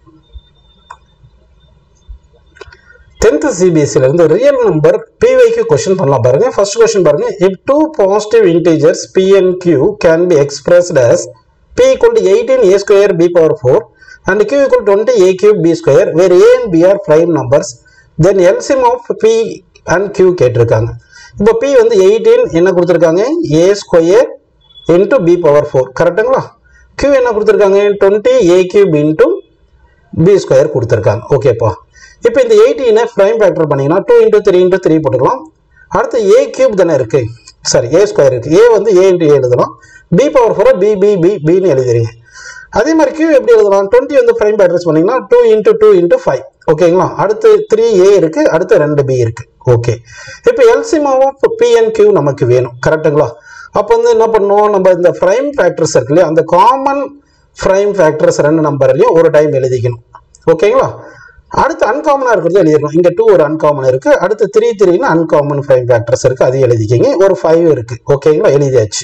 Tenth சிபிஎஸ்சில இருந்து real number பிவைக்கு question பண்ணலாம் பாருங்க ஃபர்ஸ்ட் கொஸ்டின் பாருங்க if two positive integers P and Q can be expressed as p equal to 18 a square b power 4 and q equal to 20 a cube b square where a and b are prime numbers then LCM of p and q கேட்டிருக்காங்க இப்போ p வந்து 18 என்ன கொடுத்துருக்காங்க a square into B power four கரெக்டுங்களா q என்ன கொடுத்துருக்காங்க twenty A cube into B square கொடுத்துருக்காங்க ஓகேப்பா இப்போ இந்த எயிட்டீனை ப்ரைம் ஃபேக்டர் பண்ணீங்கன்னா two into three into three போட்டுக்கலாம் அடுத்து ஏ கியூப் தானே இருக்கு சாரி ஏ ஸ்கொயர் இருக்கு ஏ வந்து ஏ இன்ட்டு ஏ எழுதலாம் பி பவர் ஃபோரை பி பி பி பின்னு எழுதிருங்க அதே மாதிரி கியூ எப்படி எழுதலாம் டுவெண்ட்டி வந்து ப்ரைம் ஃபேக்டர்ஸ் பண்ணீங்கன்னா two into two into five ஓகேங்களா அடுத்து த்ரீ ஏ இருக்கு அடுத்து ரெண்டு பி இருக்கு ஓகே இப்போ எல்சிமாவும் பி அண்ட் கியூ நமக்கு வேணும் கரெக்டுங்களா அப்போ வந்து என்ன பண்ணோம் நம்ம இந்த ப்ரைம் ஃபேக்டர்ஸ் இருக்கு இல்லையா அந்த காமன் ப்ரைம் ஃபேக்டர்ஸ் ரெண்டு நம்பர்லையும் ஒரு டைம் எழுதிக்கணும் ஓகேங்களா அடுத்து அன்காமனாக இருக்கிறது எழுதிடணும் இங்கே டூ ஒரு அன்காமன் இருக்கு அடுத்து த்ரீ த்ரீன்னு அன்காமன் ப்ரைம் ஃபேக்டர்ஸ் இருக்கு அதையும் எழுதிக்கிங்க ஒரு ஃபைவ் இருக்கு ஓகேங்களா எழுதியாச்சு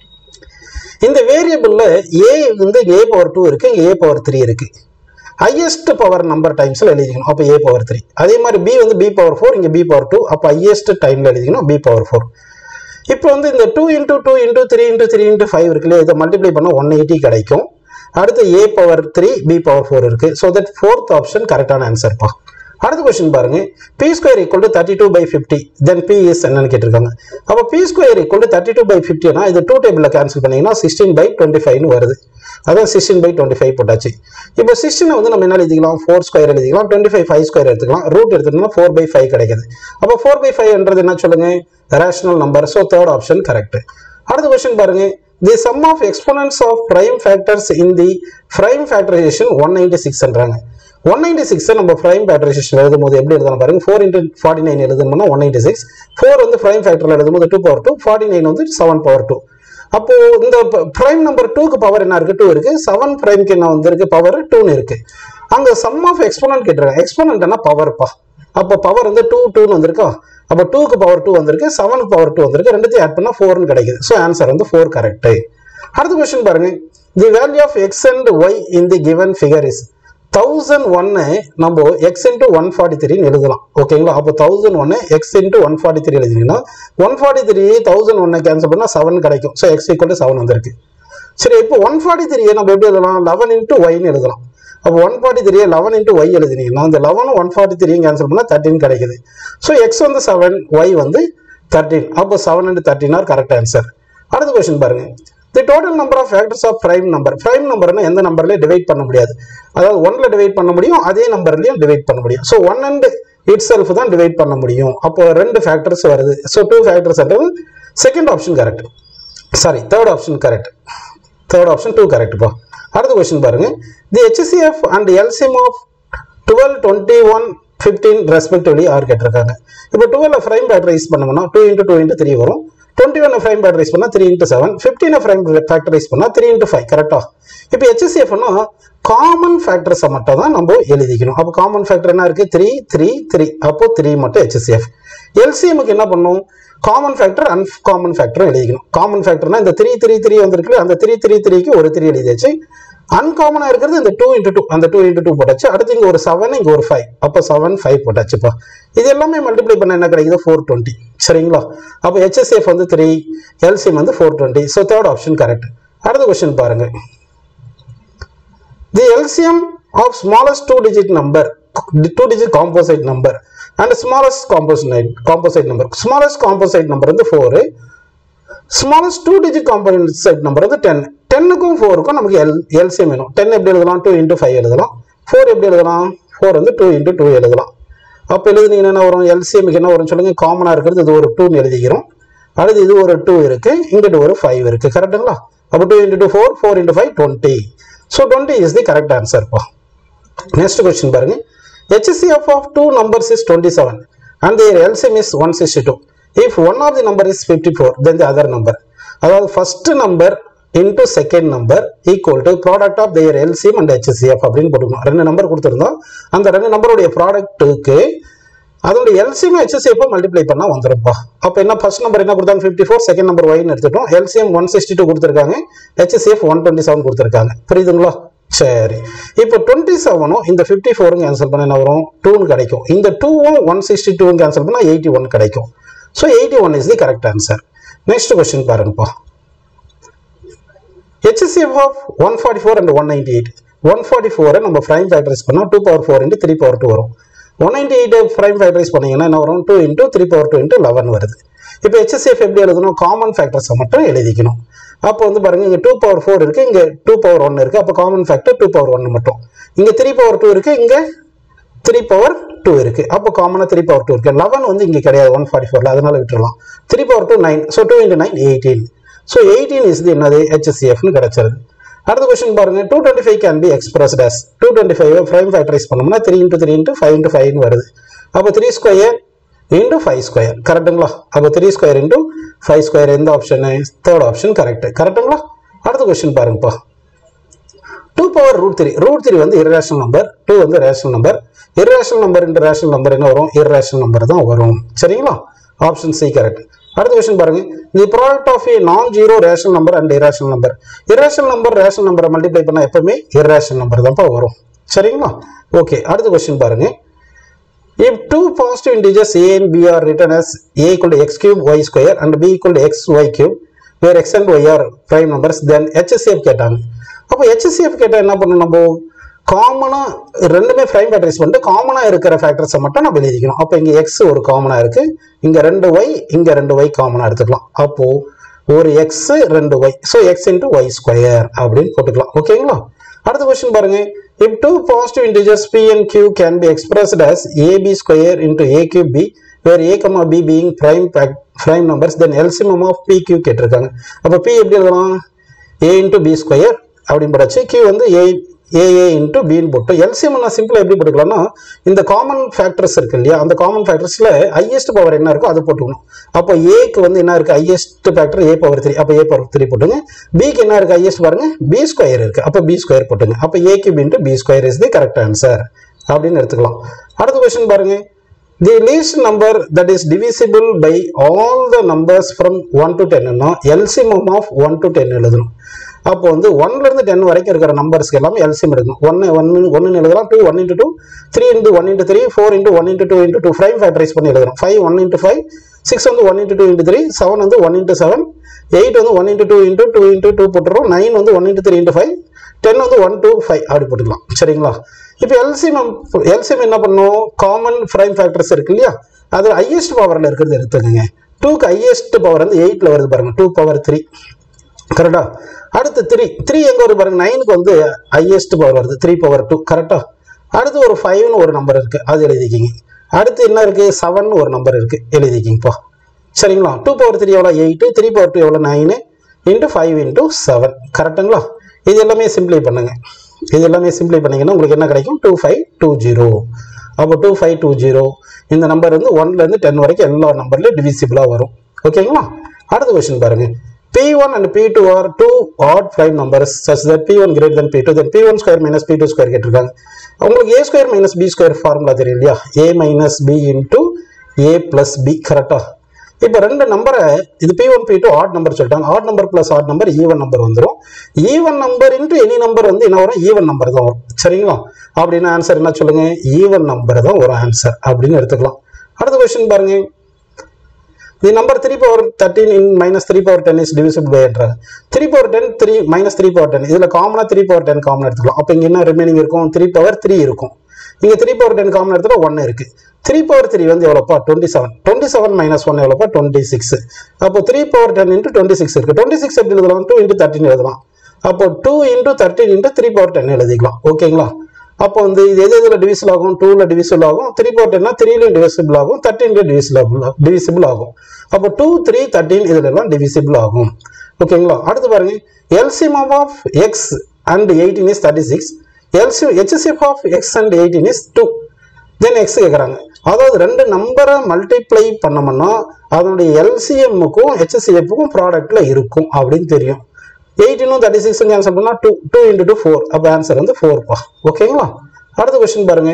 இந்த வேரியபிள்ல ஏ வந்து ஏ பவர் டூ இருக்கு இங்கே ஏ பவர் த்ரீ இருக்கு ஹையஸ்ட் பவர் நம்பர் டைம்ஸ்ல எழுதிக்கணும் அப்போ ஏ பவர் த்ரீ அதே மாதிரி பி வந்து பி பவர் ஃபோர் இங்கே பி பவர் டூ அப்போ ஹையஸ்ட் டைம்ல எழுதிக்கணும் பி பவர் ஃபோர் இப்போ வந்து இந்த two into two into three into three into five இருக்குல்ல இதை மல்டிப்ளை பண்ண ஒன் எயிட்டி கிடைக்கும் அடுத்து A power three B power four இருக்கு ஸோ தட் ஃபோர்த் ஆப்ஷன் கரெக்டான ஆன்சர்ப்பா அடுத்த கொஸ்டின் பாருங்க B square equal to thirty two by fifty then B is என்னன்னு கேட்டிருக்காங்க அப்போ B square equal to thirty two by ஃபிஃப்டினா இது டூ டேபிளில் கேன்சல் பண்ணீங்கன்னா சிக்ஸ்டீன் பை டுவெண்ட்டி ஃபைவ்னு வருது அதான் சிக்ஸ்டீன் பை டுவெண்ட்டி ஃபைவ் போட்டாச்சு இப்போ சிக்ஸ்டீனை வந்து நம்ம என்ன எழுதிக்கலாம் ஃபோர் ஸ்கொயர் எழுதிக்கலாம் டுவெண்ட்டி ஃபைவ் ஃபைவ் ஸ்கொயர் எடுத்துக்கலாம் ரூட் எடுத்துட்டோம்னா ஃபோர் பை ஃபைவ் கிடைக்குது அப்போ ஃபோர் பை ஃபைவ்ன்றது என்ன சொல்லுங்க rational number so third option correct அடுத்த கொஸ்டின் பாருங்க the sum of exponents of prime factors in the prime factorization one ninety சிக்ஸ்ன்றாங்க ஒன் நைன்டி சிக்ஸ் நம்ம பிரைம் ஃபேக்டரைசேஷன் எழுதும் போது எப்படி எழுதலாம் பாருங்க ஃபோர் இன்ட்டு ஃபார்ட்டி நைன் எழுதணும்னா ஒன் நைன்டி சிக்ஸ் ஃபோர் வந்து பிரைம் ஃபேக்டரில் எழுதும்போது two power two forty nine வந்து செவன் பவர் டூ அப்போ இந்த பிரைம் நம்பர் டூக்கு பவர் என்ன இருக்கு டூ இருக்கு செவன் பிரைம்க்கு என்ன வந்திருக்கு பவர் டூன்னு இருக்கு அங்க சம் ஆஃப் எக்ஸ்போனன்ட் கேட்டிருக்காங்க எக்ஸ்போனன்ட்னா பவர்ப்பா அப்போ பவர் வந்து டூ டூன்னு வந்திருக்கா அப்போ டூக்கு பவர் டூ வந்திருக்கு செவனுக்கு பவர் டூ வந்திருக்கு ரெண்டுத்தையும் ஆட் பண்ணா ஃபோர்னு கிடைக்குது ஸோ ஆன்சர் வந்து ஃபோர் கரெக்ட் அடுத்த கொஸ்டின் பாருங்க the value of X and Y in the given figure is thousand ஒன்னு நம்ம எக்ஸ் இன்ட்டு ஒன் ஃபார்ட்டி த்ரீன்னு எழுதலாம் ஓகேங்களா அப்போ தௌசண்ட் ஒன்னு X into one forty three எழுதினீங்கன்னா ஒன் ஃபார்ட்டி த்ரீ தௌசண்ட் ஒன்னை கேன்சல் பண்ணால் செவன் கிடைக்கும் so X equal to seven வந்திருக்கு சரி இப்போ ஒன் ஃபார்ட்டி த்ரீயை நம்ம எப்படி எழுதலாம் லெவன் இன்ட்டு ஒய்னு எழுதலாம் அப்போ one forty three eleven into Y எழுதினீங்கன்னா அந்த லெவனும் ஒன் ஃபார்ட்டி த்ரீயும் கேன்சல் பண்ணால் தேர்ட்டின் கிடைக்குது ஸோ எக்ஸ் வந்து செவன் ஒய் வந்து தேர்ட்டின் அப்போ seven into thirteen are correct answer அடுத்த கொஸ்டின் பாருங்க the total number of factors of prime number prime நம்பர்னா எந்த நம்பர்லயும் டிவைட் பண்ண முடியாது அதாவது ஒன்ல டிவைட் பண்ண முடியும் அதே நம்பர்லயும் டிவைட் பண்ண முடியும் so one and itself தான் டிவைட் பண்ண முடியும் அப்போ ரெண்டு ஃபேக்டர்ஸ் வருது so two factors second option correct sorry third option correct third option two கரெக்ட்ப்பா அடுத்த கொஸ்டின் பாருங்க the HCF and LCM of twelve twenty one fifteen respectively are கேட்டிருக்காங்க இப்போ டுவெல் ஃப்ரைம் ஃபேக்டரைஸ் பண்ணோம்னா two into two into three வரும் twenty one prime factorize பண்ணால் three into seven fifteen prime factorize பண்ணால் three into five கரெக்டா இப்போ ஹெச்சிஎஃப்னா common ஃபேக்டர்ஸை மட்டும் தான் நம்ம எழுதிக்கணும் அப்போ காமன் ஃபேக்டர் என்ன இருக்கு த்ரீ த்ரீ த்ரீ அப்போ த்ரீ மட்டும் ஹெச்சிஎஃப் எல்சிஎம்க்கு என்ன பண்ணும் காமன் ஃபேக்டர் அன்காமன் ஃபேக்டரும் எழுதிக்கணும் காமன் ஃபேக்டர்னா இந்த த்ரீ த்ரீ த்ரீ வந்திருக்கு அந்த த்ரீ த்ரீ த்ரீக்கு ஒரு த்ரீ எழுதியாச்சு அன்காமனாக இருக்கிறது இந்த டூ இன்ட்டு டூ அந்த டூ இன்ட்டு டூ போட்டாச்சு அடுத்து இங்கே ஒரு செவன் இங்கே ஒரு ஃபைவ் அப்போ செவன் ஃபைவ் போட்டாச்சுப்பா இது எல்லாமே மல்டிப்ளை பண்ண என்ன கிடைக்குது ஃபோர் டுவெண்ட்டி சரிங்களா அப்போ ஹெச்எஸ்எஃப் வந்து த்ரீ எல்சிஎம் வந்து four twenty so third option correct அடுத்த கொஸ்டின் பாருங்க the LCM of smallest two digit number two digit composite number and smallest composite composite number smallest composite number வந்து four smallest two digit composite number வந்து ten டென்னுக்கும் ஃபோருக்கும் நமக்கு L LCM வேணும் ten எப்படி எழுதலாம் டூ இன்ட்டு ஃபைவ் எழுதலாம் four எப்படி எழுதலாம் ஃபோர் வந்து டூ இன்ட்டு டூ எழுதலாம் அப்போ எழுதுனீங்கன்னா என்ன வரும் எல்சிஎம்க்கு என்ன வரும் சொல்லுங்க காமனாக இருக்கிறது இது ஒரு டூன்னு எழுதிக்கிறோம் அடுத்து இது ஒரு டூ இருக்கு இங்கிட்டு ஒரு ஃபைவ் இருக்கு கரெக்டுங்களா அப்போ two into two four four into five twenty so twenty is the correct ஆன்சர்ப்பா நெக்ஸ்ட் கொஸ்டின் பாருங்க HCF of two numbers is 27 and their LCM is 162. If one of the number is 54, then the other number. அதாவது first number into second number equal to product of their LCM and HCF அப்படின்னு போட்டுக்கணும் ரெண்டு number கொடுத்துருந்தோம் அந்த ரெண்டு நம்பருடைய ப்ராடக்ட்டுக்கு அதோட LCM HSF multiply பண்ணா வந்துருப்பா அப்போ என்ன ஃபர்ஸ்ட் நம்பர் என்ன கொடுத்தாங்க ஃபிஃப்டி ஃபோர் செகண்ட் நம்பர் ஒய்னு எடுத்துட்டோம் எல்சிஎம் ஒன் சிக்ஸ்டி டூ கொடுத்துருக்காங்க ஹெச்எஸ்எஃப் ஒன் டுவெண்ட்டி செவன் கொடுத்துருக்காங்க புரியுதுங்களா சரி இப்போ டுவெண்ட்டி செவனும் இந்த ஃபிஃப்டி ஃபோரும் கேன்சல் பண்ண என்ன வரும் டூன்னு கிடைக்கும் இந்த டூவும் ஒன் சிக்ஸ்டி டூவும் கேன்சல் பண்ணால் எயிட்டி ஒன் கிடைக்கும் so eighty one is the correct answer next question பாருங்கப்பா HCF of 144 and 198 144 நம்ம prime factorize பண்ணா 2 power 4 into 3 power 2 வரும் 198 prime factorize பண்ணீங்கன்னா என்ன வரும் 2 into 3 power 2 into 11 வருது இப்போ HCF எப்படி எழுதணும் காமன் ஃபேக்டர்ஸை மட்டும் எழுதிக்கணும் அப்போ வந்து பாருங்க இங்க 2 power 4 இருக்கு இங்க 2 power 1 இருக்கு அப்போ காமன் ஃபேக்டர் 2 power 1 மட்டும் இங்க 3 power 2 இருக்கு இங்க த்ரீ பவர் டூ இருக்கு அப்போ காமனாக த்ரீ பவர் டூ இருக்கு லெவன் வந்து இங்கே கிடையாது ஒன் ஃபார்ட்டி ஃபோரில் அதனால விட்டுறலாம் three power two nine so two into nine eighteen so eighteen is the என்னது ஹெச்எஸ்சிஎஃப்னு கிடைச்சிருது அடுத்த கொஸ்டின் பாருங்க two twenty five can be expressed as two twenty five prime factorize பண்ணோம்னா three into three into five into ஃபைவ்னு வருது அப்போ three square into five square கரெக்டுங்களா அப்போ three square into five square எந்த ஆப்ஷனு தேர்ட் ஆப்ஷன் கரெக்ட் கரெக்டுங்களா அடுத்த question பாருங்கப்பா two power root three root three வந்து இரேஷனல் நம்பர் டூ வந்து rational number irrational number into rational number என்ன வரும் இரேஷனல் நம்பர் தான் வரும் சரிங்களா ஆப்ஷன் சி கரெக்ட் அடுத்த கொஸ்டின் பாருங்க the product of a non zero rational number and irrational number irrational number rational நம்பரை மல்டிப்ளை பண்ணால் எப்பவுமே இரேஷனல் நம்பர் தான்ப்பா வரும் சரிங்களா ஓகே அடுத்த கொஸ்டின் பாருங்க If two positive integers a and b are written as a equal to x cube y square and b equal to x y cube, where x and y are prime numbers, then HCF கேட்டாங்க அப்போ HCF கேட்டால் என்ன பண்ணணும் நம்ம காமனாக ரெண்டுமே prime factories பண்ணிட்டு காமனாக இருக்கிற ஃபேக்டர்ஸை மட்டும் நம்ம எழுதிக்கணும் அப்போ இங்கே எக்ஸ் ஒரு காமனாக இருக்கு இங்கே ரெண்டு ஒய் இங்கே ரெண்டு ஒய் காமனாக எடுத்துக்கலாம் அப்போது ஒரு எக்ஸ் ரெண்டு Y so X into Y square அப்படின்னு போட்டுக்கலாம் ஓகேங்களா அடுத்த கொஸ்டின் பாருங்க if two positive integers p and q can be expressed as ab square into a cube b where a comma b being prime fac- prime numbers then LCM of p q கேட்டிருக்காங்க அப்போ p எப்படி எழுதலாம் a into b square அப்படின்னு போடாச்சு q வந்து a A A into பின்னு போட்டு LCM நான் சிம்பிளாக எப்படி போட்டுக்கலாம்னா இந்த காமன் ஃபேக்டர்ஸ் இருக்கு இல்லையா அந்த காமன் ஃபேக்டர்ஸில் ஹையஸ்ட் பவர் என்ன இருக்கோ அது போட்டுக்கணும் அப்போ ஏக்கு வந்து என்ன இருக்கு highest factor A power three அப்போ ஏ பவர் த்ரீ போட்டுங்க பிக்கு என்ன இருக்கு ஹையஸ்ட் பாருங்க பி ஸ்கொயர் இருக்கு அப்போ பி ஸ்கொயர் போட்டுங்க அப்போ ஏக்கு into B square is the correct answer அப்படின்னு எடுத்துக்கலாம் அடுத்த கொஸ்டின் பாருங்க the least number that is divisible by all the numbers from one to டென்னா எல்சிமம் ஆஃப் ஒன் டு டென் எழுதணும் அப்போ வந்து ஒன்ல இருந்து டென் வரைக்கும் இருக்கிற நம்பர்ஸ்க்கு எல்லாமே எல்சியம் எடுக்கணும் ஒன்று ஒன்று ஒன்று எழுதலாம் two one into two three into one into three four into one into two into two five factorize பண்ணி எழுதணும் five one into five six வந்து one into two into three seven வந்து ஒன் இன்ட்டு செவன் எயிட் வந்து one into two into two into two போட்டுறோம் nine வந்து one into three into five ten வந்து one two five அப்படி போட்டுக்கலாம் சரிங்களா இப்போ எல்சிஎம் எல்சிஎம் என்ன பண்ணும் காமன் ப்ரைம் ஃபேக்டர்ஸ் இருக்கு இல்லையா அது ஹையஸ்ட் பவரில் இருக்கிறது எடுத்துக்கோங்க டூக்கு ஹையஸ்ட் பவர் வந்து எயிட்டில் வருது பாருங்க டூ பவர் த்ரீ கரெக்டா அடுத்து த்ரீ த்ரீ எங்கே வருது பாருங்க நைனுக்கு வந்து ஹையஸ்ட் பவர் வருது த்ரீ பவர் டூ கரெக்டா அடுத்து ஒரு ஃபைவ்னு ஒரு நம்பர் இருக்கு அது எழுதிக்கிங்க அடுத்து என்ன இருக்கு செவன் ஒரு நம்பர் இருக்கு எழுதிக்கிங்கப்பா சரிங்களா டூ பவர் த்ரீ எவ்வளோ எயிட்டு த்ரீ பவர் டூ எவ்வளோ nine into five into seven கரெக்டுங்களா இது எல்லாமே சிம்பிளை பண்ணுங்க இது எல்லாமே சிம்பிளை பண்ணீங்கன்னா உங்களுக்கு என்ன கிடைக்கும் டூ ஃபைவ் டூ ஜீரோ அப்போ டூ ஃபைவ் டூ ஜீரோ இந்த நம்பர் வந்து ஒன்லேருந்து டென் வரைக்கும் எல்லா நம்பர்லையும் டிவிசிபிளாக வரும் ஓகேங்களா அடுத்த கொஸ்டின் பாருங்க P1 and P2 are two odd prime numbers such that P1 greater than P2 then P1 square minus P2 square கேட்டிருக்காங்க உங்களுக்கு A square minus B square formula தெரியும் இல்லையா A minus B into A plus B கரெக்டா இப்போ ரெண்டு நம்பரை இது B one B two odd number சொல்லிட்டாங்க odd number plus odd number even number வந்துடும் even number into any number வந்து என்ன வரும் ஈவன் நம்பர் தான் வரும் சரிங்களா அப்படின்னு ஆன்சர் என்ன சொல்லுங்க ஈவன் நம்பர் தான் ஒரு ஆன்சர் அப்படின்னு எடுத்துக்கலாம் அடுத்த கொஸ்டின் பாருங்க the number three power thirteen in minus three power ten is divisible by என்றாங்க three power ten three minus three power ten இதில் காமனாக த்ரீ பவர் டென் காமன் எடுத்துக்கலாம் அப்போ இங்கே என்ன ரிமைனிங் இருக்கும் த்ரீ பவர் த்ரீ இருக்கும் இங்கே த்ரீ பவர் டென் காமன் எடுத்துகிட்டா ஒன்று இருக்கு த்ரீ பவர் த்ரீ வந்து எவ்வளோப்பா twenty seven twenty seven minus one எவ்வளோப்பா டுவெண்ட்டி சிக்ஸ் அப்போ three power ten into twenty six இருக்கு டுவெண்ட்டி சிக்ஸ் எப்படி எழுதலாம் டூ இன்ட்டு தேர்ட்டின் எழுதலாம் அப்போ two into thirteen into three power ten எழுதிக்கலாம் ஓகேங்களா அப்போ வந்து இது எது எதில் டிவிசிபிள் ஆகும் டூவில் டிவிசிபிள் ஆகும் த்ரீ பவர் டென்னா த்ரீலையும் டிவிசிபிள் ஆகும் தேர்ட்டின்லையும் டிவிசிபிள் டிவிசிபிள் ஆகும் அப்போ டூ த்ரீ தேர்ட்டின் இதுல எல்லாம் டிவிசிபிள் ஆகும் ஓகேங்களா அடுத்து பாருங்க LCM of X and eighteen is thirty six L C HCF of X and eighteen is two then x கேட்குறாங்க அதாவது ரெண்டு நம்பரை மல்டிப்ளை பண்ணோம்னா அதனுடைய எல்சிஎம்முக்கும் ஹெச்சிஎஃப்க்கும் ப்ராடக்ட்ல இருக்கும் அப்படின்னு தெரியும் எயிட்டீனும் தேர்ட்டி சிக்ஸும் கேன்சல் பண்ணால் two two into two four அப்போ ஆன்சர் வந்து ஃபோர்ப்பா ஓகேங்களா அடுத்த கொஸ்டின் பாருங்க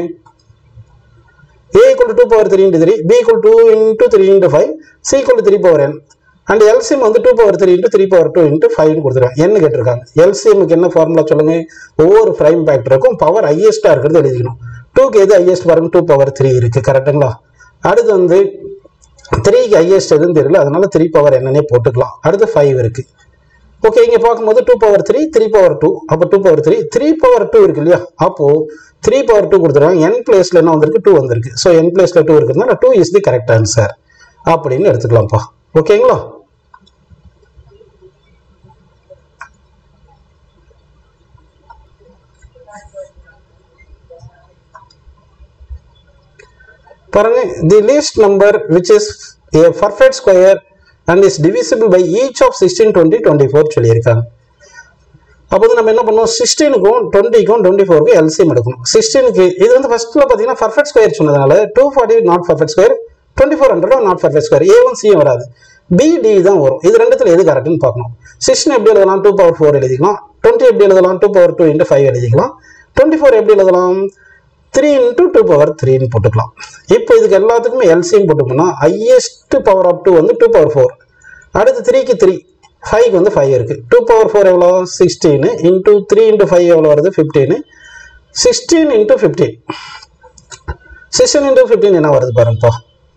a equal to 2 power 3 into 3 b equal to 2 into 3 into 5 c equal to 3 power n and LCM வந்து two power three into three power two into ஃபைவ்னு கொடுத்துருக்காங்க என்ன கேட்டிருக்காங்க எல்சிஎம்க்கு என்ன ஃபார்முலா சொல்லுங்க ஒவ்வொரு ப்ரைம் ஃபேக்டருக்கும் பவர் ஹையஸ்ட்டாக இருக்கிறது எழுதிக்கணும் டூக்கு எது ஹையஸ்ட் பாருங்க டூ பவர் த்ரீ இருக்குது கரெக்டுங்களா அடுத்து வந்து த்ரீக்கு ஹையஸ்ட் எதுவும் தெரியல அதனால த்ரீ பவர் என்னன்னே போட்டுக்கலாம் அடுத்து ஃபைவ் இருக்குது ஓகே இங்கே பார்க்கும்போது two power three three power two அப்போ two power three three power two இருக்கு இல்லையா அப்போது த்ரீ பவர் டூ கொடுத்துருவாங்க என் பிளேஸில் என்ன வந்திருக்கு டூ வந்திருக்கு ஸோ என் பிளேஸில் டூ இருக்குதுன்னா two is the correct answer அப்படின்னு எடுத்துக்கலாம்ப்பா ஓகேங்களா பாருங்க the least number which is a perfect square and is divisible by each of 16 20 24 சொல்லியிருக்காங்க அப்போ வந்து நம்ம என்ன பண்ணுவோம் சிக்ஸ்டீனுக்கும் டுவெண்ட்டிக்கும் டுவெண்ட்டி ஃபோருக்கும் எல்சிஎம் எடுக்கணும் சிக்ஸ்டீனுக்கு இது வந்து ஃபர்ஸ்ட்ல பார்த்தீங்கன்னா பர்ஃபெக்ட் ஸ்கொயர் சொன்னதுனால two forty not perfect square twenty four hundred not perfect square A one சியும் வராது பிடி தான் வரும் இது ரெண்டுத்துல எது கரெக்ட்னு பார்க்கணும் சிக்ஸ்டீன் எப்படி எழுதலாம் டூ பவர் ஃபோர் எழுதிக்கலாம் டுவெண்ட்டி எப்படி எழுதலாம் two power two into five எழுதிக்கலாம் டுவெண்ட்டி ஃபோர் எப்படி எழுதலாம் த்ரீ இன்ட்டு டூ பவர் த்ரீன்னு போட்டுக்கலாம் இப்போ இதுக்கு எல்லாத்துக்குமே எல்சிஎம் போட்டுக்கணும் ஹையஸ்ட் பவர் ஆஃப் டூ வந்து டூ பவர் ஃபோர் அடுத்து த்ரீக்கு த்ரீ ஃபைவ்க்கு வந்து ஃபைவ் இருக்குது டூ பவர் ஃபோர் எவ்வளோ sixteen into three into five எவ்வளோ வருது fifteen sixteen into fifteen sixteen into fifteen என்ன வருது பாருங்கப்பா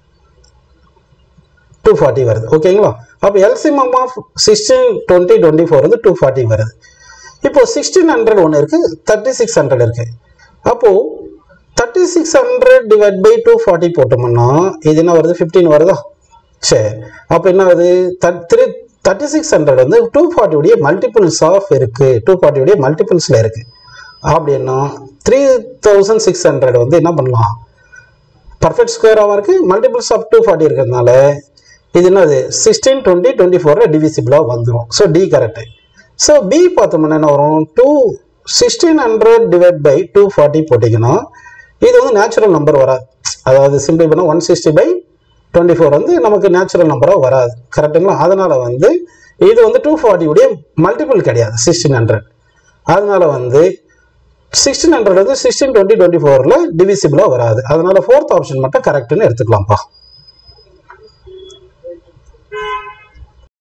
டூ ஃபார்ட்டி வருது ஓகேங்களா அப்போ LCM of sixteen twenty twenty four வந்து டூ ஃபார்ட்டி வருது இப்போ சிக்ஸ்டீன் ஹண்ட்ரட் ஒன்று இருக்குது தேர்ட்டி சிக்ஸ் ஹண்ட்ரட் இருக்குது அப்போது thirty six hundred divide by two forty போட்டோம்னா இது என்ன வருது ஃபிஃப்டீன் வருதா சரி அப்போ என்ன வருது த்ரீ தேர்ட்டி சிக்ஸ் ஹண்ட்ரட் வந்து டூ ஃபார்ட்டியுடைய மல்டிபிள்ஸ் ஆஃப் இருக்குது டூ ஃபார்ட்டியுடைய மல்டிபிள்ஸில் இருக்குது அப்படின்னா த்ரீ தௌசண்ட் சிக்ஸ் ஹண்ட்ரட் வந்து என்ன பண்ணலாம் பர்ஃபெக்ட் ஸ்கொயராகவும் இருக்குது மல்டிபிள்ஸ் ஆஃப் டூ ஃபார்ட்டி இருக்கிறதுனால இது என்னது சிக்ஸ்டீன் டுவெண்ட்டி டுவெண்ட்டி ஃபோரில் டிவிசிபிளாக வந்துடும் so D correct so B பார்த்தோம்னா என்ன வரும் two sixteen hundred divide by two forty போட்டிங்கன்னா இது வந்து நேச்சுரல் நம்பர் வராது அதாவது சிம்பிள் பண்ணால் one sixty by twenty four வந்து நமக்கு நேச்சுரல் நம்பராக வராது கரெக்டுங்களா அதனால் வந்து இது வந்து டூ ஃபார்ட்டியுடைய மல்டிபிள் கிடையாது சிக்ஸ்டீன் ஹண்ட்ரட் அதனால வந்து சிக்ஸ்டீன் ஹண்ட்ரட் வந்து சிக்ஸ்டீன் டுவெண்ட்டி டுவெண்ட்டி ஃபோரில் டிவிசிபிளாக வராது அதனால ஃபோர்த் ஆப்ஷன் மட்டும் கரெக்டுன்னு எடுத்துக்கலாம்ப்பா